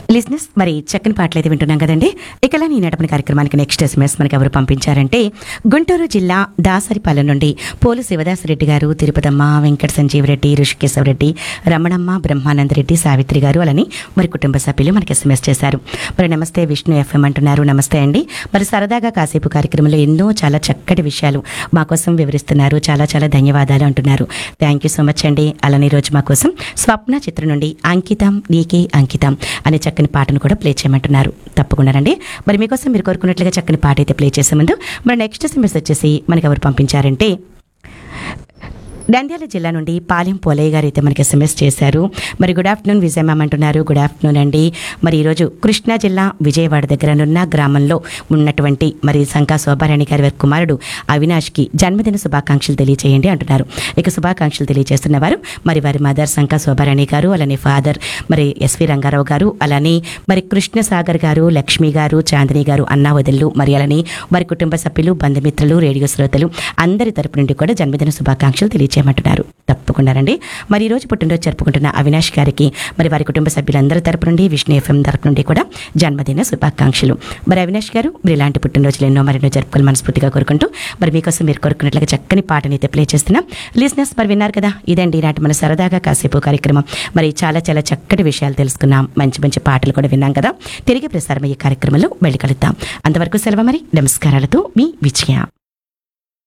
లిజినెస్ మరి చక్కని పాటలు అయితే వింటున్నాం కదండి ఇక ఈ నడపని కార్యక్రమానికి నెక్స్ట్ ఎస్ఎంఎస్ మనకి ఎవరు పంపించారంటే గుంటూరు జిల్లా దాసరిపాలెం నుండి పోలు శివదాసరెడ్డి గారు తిరుపతమ్మ వెంకట సంజీవరెడ్డి ఋషికేశవరెడ్డి రమణమ్మ బ్రహ్మానందరెడ్డి సావిత్రి గారు అలాని మరి కుటుంబ సభ్యులు మనకి ఎస్ఎంఎస్ చేశారు మరి నమస్తే విష్ణు ఎఫ్ఎం అంటున్నారు నమస్తే అండి మరి సరదాగా కాసేపు కార్యక్రమంలో ఎన్నో చాలా చక్కటి విషయాలు మా కోసం వివరిస్తున్నారు చాలా చాలా ధన్యవాదాలు అంటున్నారు థ్యాంక్ యూ సో మచ్ అండి అలానే ఈరోజు మా కోసం స్వప్న చిత్రం నుండి అంకితం నీకే అంకితం అనే చక్కని పాటను కూడా ప్లే చేయమంటున్నారు తప్పకుండా రండి మరి మీకోసం మీరు కోరుకున్నట్లుగా చక్కని పాట అయితే ప్లే చేసే ముందు మరి నెక్స్ట్ ఎస్ఎంఎస్ వచ్చేసి మనకి ఎవరు పంపించారంటే నంద్యాల జిల్లా నుండి పాలెం పోలయ్య గారు అయితే మనకి ఎస్ఎంఎస్ చేశారు మరి గుడ్ ఆఫ్టర్నూన్ విజయ్ మ్యామ్ అంటున్నారు గుడ్ ఆఫ్టర్నూన్ అండి మరి ఈరోజు కృష్ణా జిల్లా విజయవాడ దగ్గర ఉన్న గ్రామంలో ఉన్నటువంటి మరి శంకా శోభారాణి గారి వారి కుమారుడు అవినాష్కి జన్మదిన శుభాకాంక్షలు తెలియజేయండి అంటున్నారు ఇక శుభాకాంక్షలు తెలియజేస్తున్న వారు మరి వారి మదర్ శంకా శోభారాణి గారు అలానే ఫాదర్ మరి ఎస్వి రంగారావు గారు అలానే మరి కృష్ణసాగర్ గారు లక్ష్మి గారు చాందిని గారు అన్నా వదిల్లు మరి అలానే వారి కుటుంబ సభ్యులు బంధుమిత్రులు రేడియో శ్రోతలు అందరి తరపు నుండి కూడా జన్మదిన శుభాకాంక్షలు తెలియజేయమంటున్నారు తప్పకుండా రండి మరి ఈ రోజు పుట్టినరోజు జరుపుకుంటున్న అవినాష్ గారికి మరి వారి కుటుంబ సభ్యులందరి తరపు నుండి విష్ణు ఎఫ్ఎం తరపు నుండి కూడా జన్మదిన శుభాకాంక్షలు మరి అవినాష్ గారు మీరు ఇలాంటి పుట్టినరోజులు ఎన్నో మరెన్నో జరుపుకోవాలి మనస్ఫూర్తిగా కోరుకుంటూ మరి మీకోసం మీరు కోరుకున్నట్లుగా చక్కని పాటని అయితే ప్లే చేస్తున్నాం లిజినెస్ మరి విన్నారు కదా ఇదండి ఈనాటి మన సరదాగా కాసేపు కార్యక్రమం మరి చాలా చాలా చక్కటి విషయాలు తెలుసుకున్నాం మంచి మంచి పాటలు కూడా విన్నాం కదా తిరిగి ప్రసారమయ్యే కార్యక్రమంలో వెళ్ళి కలుద్దాం అంతవరకు సెలవు మరి నమస్కారాలతో మీ విజయ